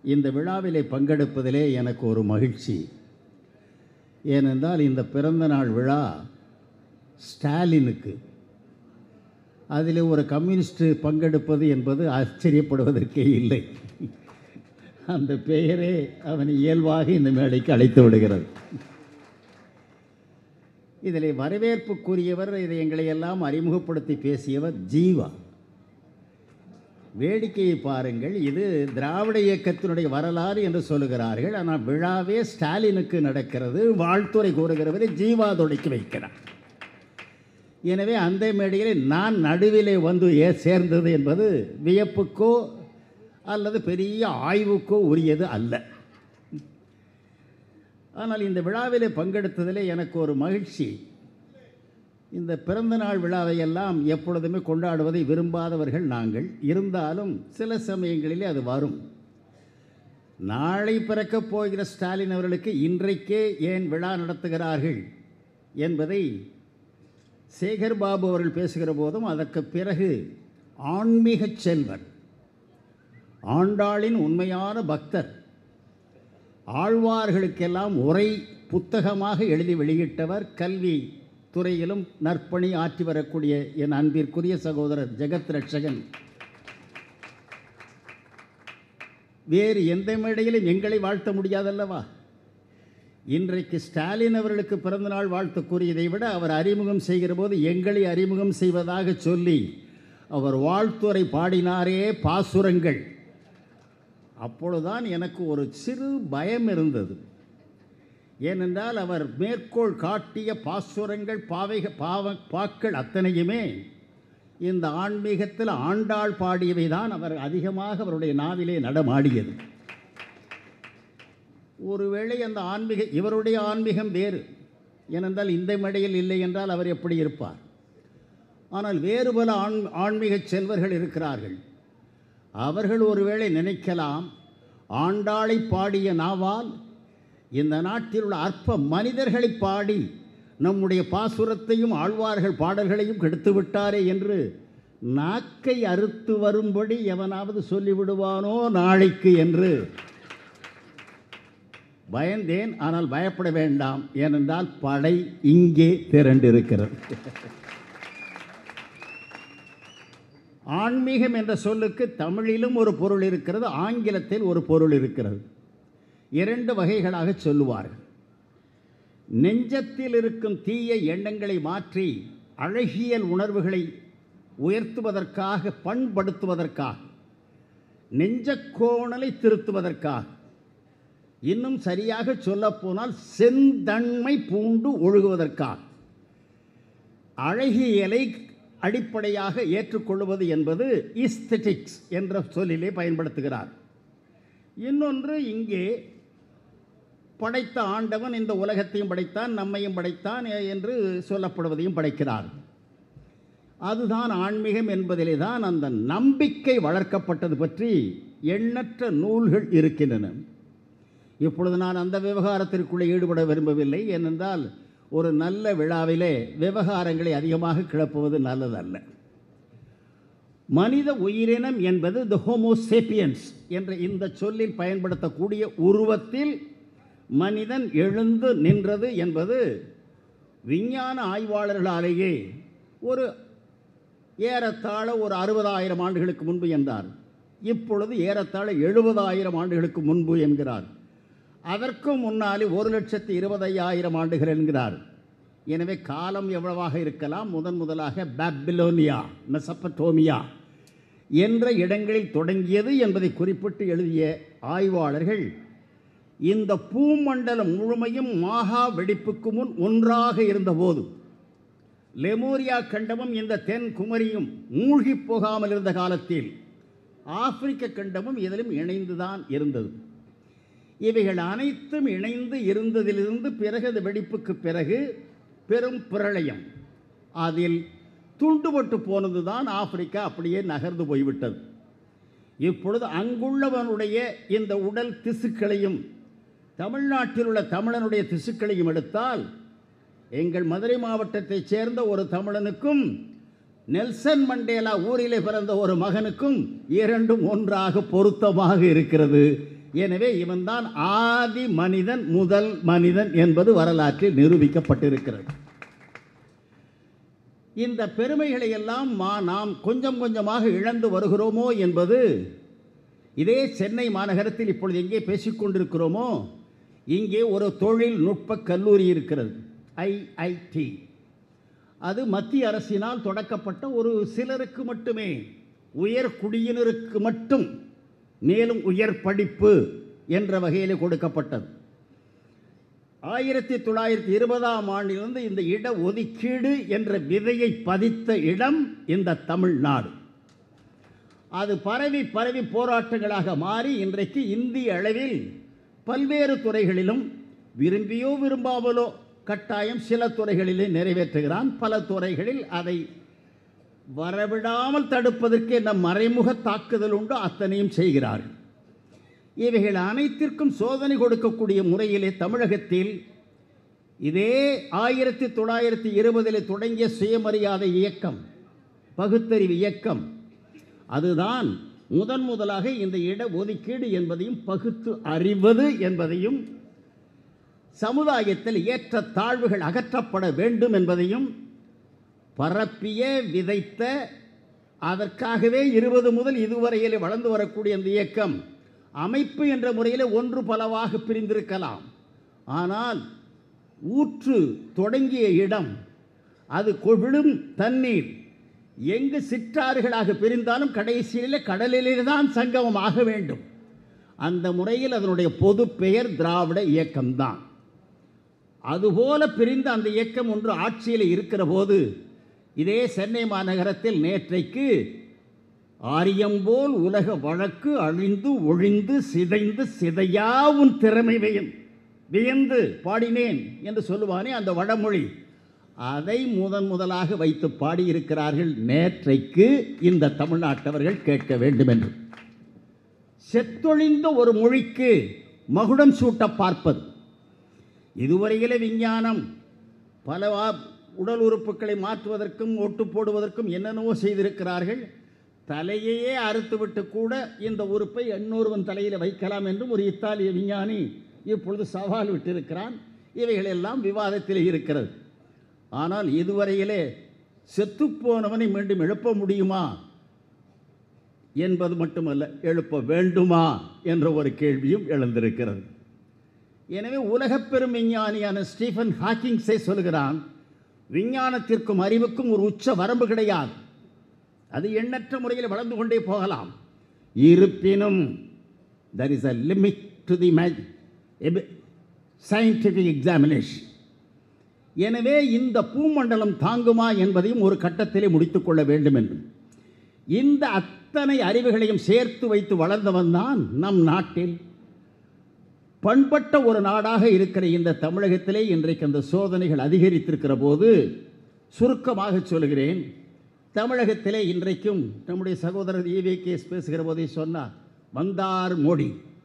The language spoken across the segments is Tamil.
இந்த விழாவிலே பங்கெடுப்பதிலே எனக்கு ஒரு மகிழ்ச்சி ஏனென்றால் இந்த பிறந்தநாள் விழா ஸ்டாலினுக்கு அதில் ஒரு கம்யூனிஸ்ட் பங்கெடுப்பது என்பது ஆச்சரியப்படுவதற்கே இல்லை அந்த பெயரே அவனை இயல்பாக இந்த மேடைக்கு அழைத்து விடுகிறது இதில் வரவேற்புக்குரியவர் இதை எங்களை எல்லாம் அறிமுகப்படுத்தி பேசியவர் ஜீவா வேடிக்கையை பாருங்கள் இது திராவிட இயக்கத்தினுடைய வரலாறு என்று சொல்லுகிறார்கள் ஆனால் விழாவே ஸ்டாலினுக்கு நடக்கிறது வாழ்த்துறை கூறுகிறவரை ஜீவா தொடக்கி வைக்கிறார் எனவே அந்த மேடையிலே நான் நடுவிலே வந்து ஏ சேர்ந்தது என்பது வியப்புக்கோ அல்லது பெரிய ஆய்வுக்கோ உரியது அல்ல ஆனால் இந்த விழாவிலே பங்கெடுத்ததிலே எனக்கு ஒரு மகிழ்ச்சி இந்த பிறந்தநாள் விழாவை எல்லாம் எப்பொழுதுமே கொண்டாடுவதை விரும்பாதவர்கள் நாங்கள் இருந்தாலும் சில சமயங்களிலே அது வரும் நாளை பிறக்கப் போகிற ஸ்டாலின் அவர்களுக்கு இன்றைக்கே ஏன் விழா நடத்துகிறார்கள் என்பதை சேகர் பாபு அவர்கள் பேசுகிற போதும் அதற்கு பிறகு ஆன்மீக செல்வர் ஆண்டாளின் உண்மையான பக்தர் ஆழ்வார்களுக்கெல்லாம் உரை புத்தகமாக எழுதி வெளியிட்டவர் கல்வி துறையிலும் நற்பணி ஆற்றி வரக்கூடிய என் அன்பிற்குரிய சகோதரர் ஜெகத் ரட்சகன் வேறு எந்த மேடையிலும் எங்களை வாழ்த்த முடியாதல்லவா இன்றைக்கு ஸ்டாலின் அவர்களுக்கு பிறந்தநாள் வாழ்த்து கூறியதை விட அவர் அறிமுகம் செய்கிற போது எங்களை அறிமுகம் செய்வதாக சொல்லி அவர் வாழ்த்துரை பாடினாரே பாசுரங்கள் அப்பொழுதுதான் எனக்கு ஒரு சிறு பயம் இருந்தது ஏனென்றால் அவர் மேற்கோள் காட்டிய பாசுரங்கள் பாவைக பாவ பாக்கள் அத்தனையுமே இந்த ஆன்மீகத்தில் ஆண்டாள் பாடியவை தான் அவர் அதிகமாக அவருடைய நாவிலே நடமாடியது ஒருவேளை அந்த ஆன்மீக இவருடைய ஆன்மீகம் வேறு ஏனென்றால் இந்த மேடையில் இல்லை என்றால் அவர் எப்படி இருப்பார் ஆனால் வேறு பல ஆண் ஆன்மீக செல்வர்கள் இருக்கிறார்கள் அவர்கள் ஒருவேளை நினைக்கலாம் ஆண்டாளை பாடிய நாவால் இந்த நாட்டில் உள்ள அற்ப மனிதர்களை பாடி நம்முடைய பாசுரத்தையும் ஆழ்வார்கள் பாடல்களையும் கெடுத்து விட்டாரே என்று நாக்கை அறுத்து வரும்படி எவனாவது சொல்லிவிடுவானோ நாளைக்கு என்று பயந்தேன் ஆனால் பயப்பட வேண்டாம் ஏனென்றால் படை இங்கே திரண்டிருக்கிறது ஆன்மீகம் என்ற சொல்லுக்கு தமிழிலும் ஒரு பொருள் இருக்கிறது ஆங்கிலத்தில் ஒரு பொருள் இருக்கிறது இரண்டு வகைகளாக சொல்லுவார்கள் நெஞ்சத்தில் இருக்கும் தீய எண்ணங்களை மாற்றி அழகியல் உணர்வுகளை உயர்த்துவதற்காக பண்படுத்துவதற்காக நெஞ்சக்கோணலை திருத்துவதற்காக இன்னும் சரியாக சொல்லப்போனால் செந்தன்மை பூண்டு ஒழுகுவதற்காக அழகியலை அடிப்படையாக ஏற்றுக்கொள்வது என்பது இஸ்தெட்டிக்ஸ் என்ற சொல்லிலே பயன்படுத்துகிறார் இன்னொன்று இங்கே படைத்த ஆண்டவன் இந்த உலகத்தையும் படைத்தான் நம்மையும் படைத்தான் என்று சொல்லப்படுவதையும் படைக்கிறார் அதுதான் ஆன்மீகம் என்பதிலே தான் அந்த நம்பிக்கை வளர்க்கப்பட்டது பற்றி எண்ணற்ற நூல்கள் இருக்கின்றன இப்பொழுது நான் அந்த விவகாரத்திற்குள்ளே ஈடுபட விரும்பவில்லை ஏனென்றால் ஒரு நல்ல விழாவிலே விவகாரங்களை அதிகமாக கிளப்புவது நல்லதல்ல மனித உயிரினம் என்பது த ஹோமோசேப்பியன்ஸ் என்ற இந்த சொல்லில் பயன்படுத்தக்கூடிய உருவத்தில் மனிதன் எழுந்து நின்றது என்பது விஞ்ஞான ஆய்வாளர்களாலேயே ஒரு ஏறத்தாழ ஒரு அறுபதாயிரம் ஆண்டுகளுக்கு முன்பு என்றார் இப்பொழுது ஏறத்தாழ எழுபதாயிரம் ஆண்டுகளுக்கு முன்பு என்கிறார் அதற்கும் முன்னாலே ஒரு லட்சத்தி இருபதையாயிரம் ஆண்டுகள் என்கிறார் எனவே காலம் எவ்வளவாக இருக்கலாம் முதன் முதலாக பாபிலோனியா மெசப்பட்டோமியா என்ற இடங்களில் தொடங்கியது என்பதை குறிப்பிட்டு எழுதிய ஆய்வாளர்கள் இந்த பூமண்டலம் முழுமையும் மாகா வெடிப்புக்கு முன் ஒன்றாக இருந்தபோது லெமோரியா கண்டமும் இந்த தென் குமரியும் மூழ்கி போகாமல் இருந்த காலத்தில் ஆப்பிரிக்க கண்டமும் இதிலும் இணைந்துதான் இருந்தது இவைகள் அனைத்தும் இணைந்து இருந்ததிலிருந்து பிறகு அந்த வெடிப்புக்கு பிறகு பெரும் பிரளயம் அதில் துண்டுபட்டு போனது தான் ஆப்பிரிக்கா அப்படியே நகர்ந்து போய்விட்டது இப்பொழுது அங்குள்ளவனுடைய இந்த உடல் திசுக்களையும் தமிழ்நாட்டில் உள்ள தமிழனுடைய திசுக்களையும் எடுத்தால் எங்கள் மதுரை மாவட்டத்தைச் சேர்ந்த ஒரு தமிழனுக்கும் நெல்சன் மண்டேலா ஊரிலே பிறந்த ஒரு மகனுக்கும் இரண்டும் ஒன்றாக பொருத்தமாக இருக்கிறது எனவே இவன்தான் ஆதி மனிதன் முதல் மனிதன் என்பது வரலாற்றில் நிரூபிக்கப்பட்டிருக்கிறது இந்த பெருமைகளை எல்லாம் மா நாம் கொஞ்சம் கொஞ்சமாக இழந்து வருகிறோமோ என்பது இதே சென்னை மாநகரத்தில் இப்பொழுது எங்கே பேசிக்கொண்டிருக்கிறோமோ இங்கே ஒரு தொழில்நுட்ப கல்லூரி இருக்கிறது ஐஐடி அது மத்திய அரசினால் தொடக்கப்பட்ட ஒரு சிலருக்கு மட்டுமே உயர் குடியினருக்கு மட்டும் மேலும் உயர் படிப்பு என்ற வகையில் கொடுக்கப்பட்டது ஆயிரத்தி தொள்ளாயிரத்தி இருபதாம் ஆண்டிலிருந்து இந்த இட ஒதுக்கீடு என்ற விதையை பதித்த இடம் இந்த தமிழ்நாடு அது பரவி பரவி போராட்டங்களாக மாறி இன்றைக்கு இந்திய அளவில் பல்வேறு துறைகளிலும் விரும்பியோ விரும்பாமலோ கட்டாயம் சில துறைகளிலே நிறைவேற்றுகிறான் பல துறைகளில் அதை வரவிடாமல் தடுப்பதற்கு என்ன மறைமுக தாக்குதல் உண்டோ அத்தனையும் செய்கிறார்கள் இவைகள் அனைத்திற்கும் சோதனை கொடுக்கக்கூடிய முறையிலே தமிழகத்தில் இதே ஆயிரத்தி தொள்ளாயிரத்தி இருபதில் தொடங்கிய சுயமரியாதை இயக்கம் பகுத்தறிவு இயக்கம் அதுதான் முதன் முதலாக இந்த இட ஒதுக்கீடு என்பதையும் பகுத்து அறிவது என்பதையும் சமுதாயத்தில் ஏற்ற தாழ்வுகள் அகற்றப்பட வேண்டும் என்பதையும் பரப்பிய விதைத்த அதற்காகவே இருபது முதல் இதுவரையில் வளர்ந்து வரக்கூடிய இந்த இயக்கம் அமைப்பு என்ற முறையில் ஒன்று பலவாக பிரிந்திருக்கலாம் ஆனால் ஊற்று தொடங்கிய இடம் அது கொ- விழும் தண்ணீர் எங்கு சிற்றாறுகளாக பிரிந்தாலும் கடைசியில் கடலிலே தான் சங்கமம் ஆக வேண்டும் அந்த முறையில் அதனுடைய பொது பெயர் திராவிட இயக்கம்தான் அதுபோல பிரிந்த அந்த இயக்கம் ஒன்று ஆட்சியில் இருக்கிற போது இதே சென்னை மாநகரத்தில் நேற்றைக்கு ஆரியம்போல் உலக வழக்கு அழிந்து ஒழிந்து சிதைந்து சிதையா உன் திறமை வியன் வியந்து பாடினேன் என்று சொல்லுவானே அந்த வடமொழி அதை முதன் முதலாக வைத்து பாடியிருக்கிறார்கள் நேற்றைக்கு இந்த தமிழ்நாட்டவர்கள் கேட்க வேண்டும் என்று செத்தொழிந்த ஒரு மொழிக்கு மகுடம் சூட்ட பார்ப்பது இதுவரையிலே விஞ்ஞானம் பல வா- உடல் உறுப்புகளை மாற்றுவதற்கும் ஒட்டு போடுவதற்கும் என்னென்னவோ செய்திருக்கிறார்கள் தலையையே அறுத்துவிட்டு கூட இந்த உறுப்பை இன்னொருவன் தலையில் வைக்கலாம் என்றும் ஒரு இத்தாலிய விஞ்ஞானி இப்பொழுது சவால் விட்டிருக்கிறான் இவைகளெல்லாம் விவாதத்தில் இருக்கிறது ஆனால் இதுவரையிலே செத்துப்போனவனை மீண்டும் எழுப்ப முடியுமா என்பது மட்டுமல்ல எழுப்ப வேண்டுமா என்ற ஒரு கேள்வியும் எழுந்திருக்கிறது எனவே உலகப் பெரும் விஞ்ஞானியான ஸ்டீஃபன் ஹாக்கிங்ஸை சொல்கிறான் விஞ்ஞானத்திற்கும் அறிவுக்கும் ஒரு உச்ச வரம்பு கிடையாது அது எண்ணற்ற முறையில் வளர்ந்து கொண்டே போகலாம் இருப்பினும் there is a limit to the imag- ebi- scientific examination எனவே இந்த பூமண்டலம் தாங்குமா என்பதையும் ஒரு கட்டத்திலே முடித்துக்கொள்ள வேண்டும் என்று இந்த அத்தனை அறிவுகளையும் சேர்த்து வைத்து வளர்ந்தவன் தான் நம் நாட்டில் பண்பட்ட ஒரு நாடாக இருக்கிற இந்த தமிழகத்திலே இன்றைக்கு அந்த சோதனைகள் அதிகரித்திருக்கிற போது சுருக்கமாக சொல்கிறேன் தமிழகத்திலே இன்றைக்கும் நம்முடைய சகோதரர் ஈவே கேஸ் பேசுகிற போதே சொன்னார் வந்தார் மோடி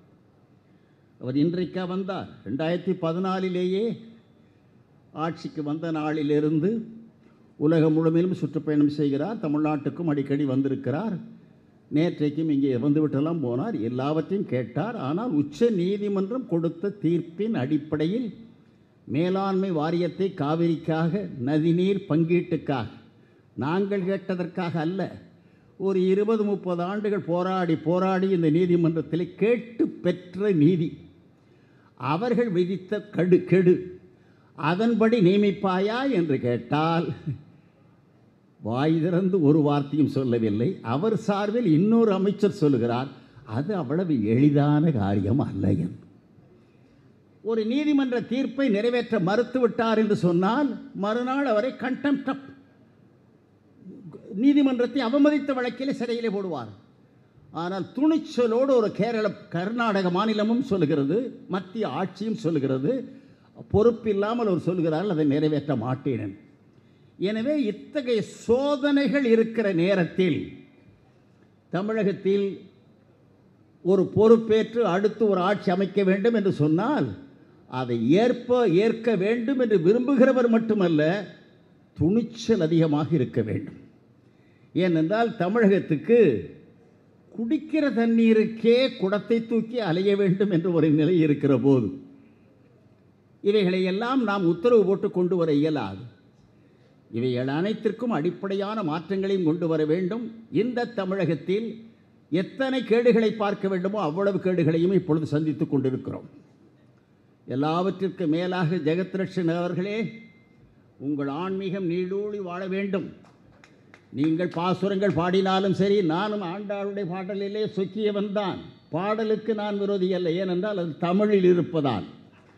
அவர் இன்றைக்கா வந்தார் ரெண்டாயிரத்தி பதினாலிலேயே ஆட்சிக்கு வந்த நாளிலிருந்து உலகம் முழுமையிலும் சுற்றுப்பயணம் செய்கிறார் தமிழ்நாட்டுக்கும் அடிக்கடி வந்திருக்கிறார் நேற்றைக்கும் இங்கே வந்துவிட்டெல்லாம் போனார் எல்லாவற்றையும் கேட்டார் ஆனால் உச்ச நீதிமன்றம் கொடுத்த தீர்ப்பின் அடிப்படையில் மேலாண்மை வாரியத்தை காவிரிக்காக நதிநீர் பங்கீட்டுக்காக நாங்கள் கேட்டதற்காக அல்ல ஒரு இருபது முப்பது ஆண்டுகள் போராடி போராடி இந்த நீதிமன்றத்தில் கேட்டு பெற்ற நீதி அவர்கள் விதித்த கடு கெடு அதன்படி நியமிப்பாயா என்று கேட்டால் வாய் திறந்து ஒரு வார்த்தையும் சொல்லவில்லை அவர் சார்பில் இன்னொரு அமைச்சர் சொல்லுகிறார் அது அவ்வளவு எளிதான காரியம் அல்ல என்று ஒரு நீதிமன்ற தீர்ப்பை நிறைவேற்ற மறுத்துவிட்டார் என்று சொன்னால் மறுநாள் அவரை கண்டெம்ட் நீதிமன்றத்தை அவமதித்த வழக்கிலே சிறையிலே போடுவார் ஆனால் துணிச்சலோடு ஒரு கேரள கர்நாடக மாநிலமும் சொல்லுகிறது மத்திய ஆட்சியும் சொல்லுகிறது பொறுப்பில்லாமல் அவர் சொல்கிறார்கள் அதை நிறைவேற்ற மாட்டேன் என்று. எனவே இத்தகைய சோதனைகள் இருக்கிற நேரத்தில் தமிழகத்தில் ஒரு பொறுப்பேற்று அடுத்து ஒரு ஆட்சி அமைக்க வேண்டும் என்று சொன்னால் அதை ஏற்ப ஏற்க வேண்டும் என்று விரும்புகிறவர் மட்டுமல்ல துணிச்சல் அதிகமாக இருக்க வேண்டும் ஏனென்றால் தமிழகத்துக்கு குடிக்கிற தண்ணீருக்கே குடத்தை தூக்கி அலைய வேண்டும் என்ற ஒரு நிலை இருக்கிற போது இவைகளை எல்லாம் நாம் உத்தரவு போட்டு கொண்டு வர இயலாது இவைகள் அனைத்திற்கும் அடிப்படையான மாற்றங்களையும் கொண்டு வர வேண்டும் இந்த தமிழகத்தில் எத்தனை கேடுகளை பார்க்க வேண்டுமோ அவ்வளவு கேடுகளையும் இப்பொழுது சந்தித்துக் கொண்டிருக்கிறோம் எல்லாவற்றிற்கு மேலாக ஜெகத்ரட்சன் அவர்களே உங்கள் ஆன்மீகம் நீடூழி வாழ வேண்டும் நீங்கள் பாசுரங்கள் பாடினாலும் சரி நானும் ஆண்டாளுடைய பாடலிலே சொக்கியவன் தான் பாடலுக்கு நான் விரோதி அல்ல ஏனென்றால் அது தமிழில் இருப்பதால்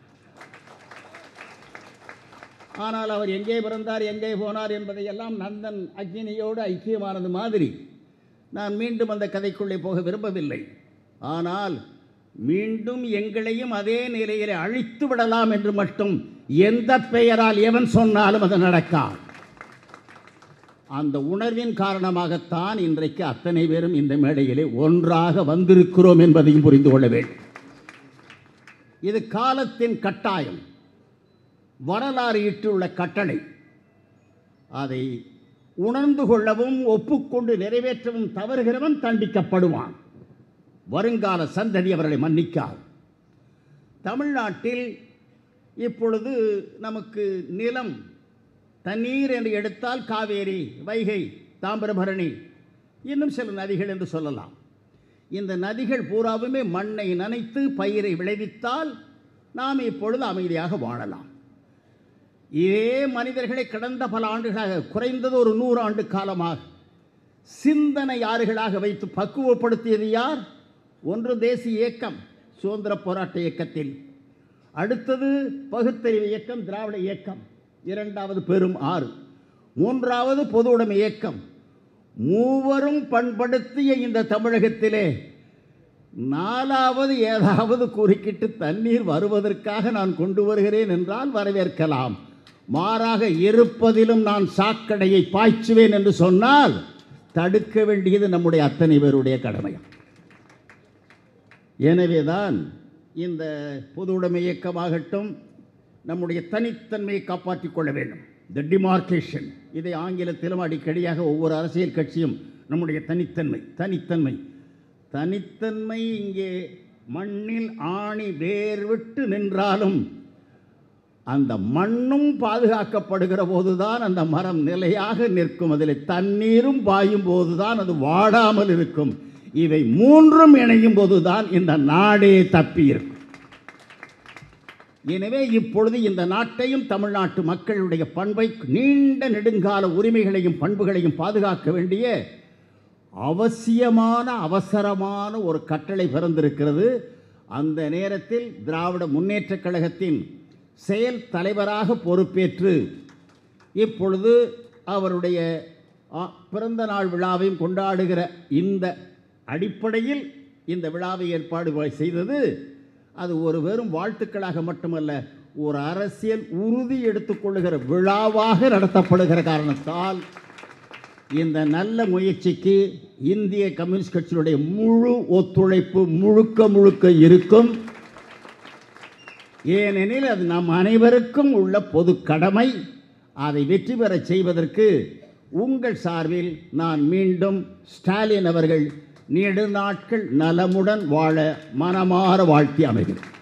ஆனால் அவர் எங்கே பிறந்தார் எங்கே போனார் என்பதையெல்லாம் நந்தன் அக்னியோடு ஐக்கியமானது மாதிரி நான் மீண்டும் அந்த கதைக்குள்ளே போக விரும்பவில்லை ஆனால் மீண்டும் எங்களையும் அதே நிலையிலே அழித்து விடலாம் என்று மட்டும் எந்த பெயரால் எவன் சொன்னாலும் அது நடக்காது அந்த உணர்வின் காரணமாகத்தான் இன்றைக்கு அத்தனை பேரும் இந்த மேடையிலே ஒன்றாக வந்திருக்கிறோம் என்பதையும் புரிந்து கொள்ள வேண்டும் இது காலத்தின் கட்டாயம் வரலாறு இட்டுள்ள கட்டளை அதை உணர்ந்து கொள்ளவும் ஒப்புக்கொண்டு நிறைவேற்றவும் தவறுகிறவன் தண்டிக்கப்படுவான் வருங்கால சந்ததி அவர்களை மன்னிக்காது தமிழ்நாட்டில் இப்பொழுது நமக்கு நிலம் தண்ணீர் என்று எடுத்தால் காவேரி வைகை தாமிரபரணி இன்னும் சில நதிகள் என்று சொல்லலாம் இந்த நதிகள் பூராவுமே மண்ணை நனைத்து பயிரை விளைவித்தால் நாம் இப்பொழுது அமைதியாக வாழலாம் இதே மனிதர்களை கடந்த பல ஆண்டுகளாக குறைந்தது ஒரு நூறு ஆண்டு காலமாக சிந்தனை ஆறுகளாக வைத்து பக்குவப்படுத்தியது யார் ஒன்று தேசிய இயக்கம் சுதந்திர போராட்ட இயக்கத்தில் அடுத்தது பகுத்தறிவு இயக்கம் திராவிட இயக்கம் இரண்டாவது பெரும் ஆறு மூன்றாவது பொது உடைமை இயக்கம் மூவரும் பண்படுத்திய இந்த தமிழகத்திலே நாலாவது ஏதாவது குறுக்கிட்டு தண்ணீர் வருவதற்காக நான் கொண்டு வருகிறேன் என்றால் வரவேற்கலாம் மாறாக இருப்பதிலும் நான் சாக்கடையை பாய்ச்சுவேன் என்று சொன்னால் தடுக்க வேண்டியது நம்முடைய அத்தனை பேருடைய கடமை எனவேதான் இந்த பொது உடைமை இயக்கமாகட்டும் நம்முடைய தனித்தன்மையை காப்பாற்றிக் கொள்ள வேண்டும் த டிமார்க்கேஷன் இதை ஆங்கிலத்திலும் அடிக்கடியாக ஒவ்வொரு அரசியல் கட்சியும் நம்முடைய தனித்தன்மை தனித்தன்மை தனித்தன்மை இங்கே மண்ணில் ஆணி வேர் விட்டு நின்றாலும் அந்த மண்ணும் பாதுகாக்கப்படுகிற போதுதான் அந்த மரம் நிலையாக நிற்கும் அதில் தண்ணீரும் பாயும் போதுதான் அது வாடாமல் இருக்கும் இவை மூன்றும் இணையும் போதுதான் இந்த நாடே தப்பி இருக்கும் எனவே இப்பொழுது இந்த நாட்டையும் தமிழ்நாட்டு மக்களுடைய பண்பை நீண்ட நெடுங்கால உரிமைகளையும் பண்புகளையும் பாதுகாக்க வேண்டிய அவசியமான அவசரமான ஒரு கட்டளை பிறந்திருக்கிறது அந்த நேரத்தில் திராவிட முன்னேற்றக் கழகத்தின் செயல் தலைவராக பொறுப்பேற்று இப்பொழுது அவருடைய ஆ, பிறந்த நாள் விழாவையும் கொண்டாடுகிற இந்த அடிப்படையில் இந்த விழாவை ஏற்பாடு செய்தது அது ஒரு வெறும் வாழ்த்துக்களாக மட்டுமல்ல ஒரு அரசியல் உறுதி எடுத்துக்கொள்ளுகிற விழாவாக நடத்தப்படுகிற காரணத்தால் இந்த நல்ல முயற்சிக்கு இந்திய கம்யூனிஸ்ட் கட்சியினுடைய முழு ஒத்துழைப்பு முழுக்க முழுக்க இருக்கும் ஏனெனில் அது நம் அனைவருக்கும் உள்ள பொது கடமை அதை வெற்றி பெறச் செய்வதற்கு உங்கள் சார்பில் நான் மீண்டும் ஸ்டாலின் அவர்கள் நெடுநாட்கள் நலமுடன் வாழ மனமாற வாழ்த்தி அமைகிறேன்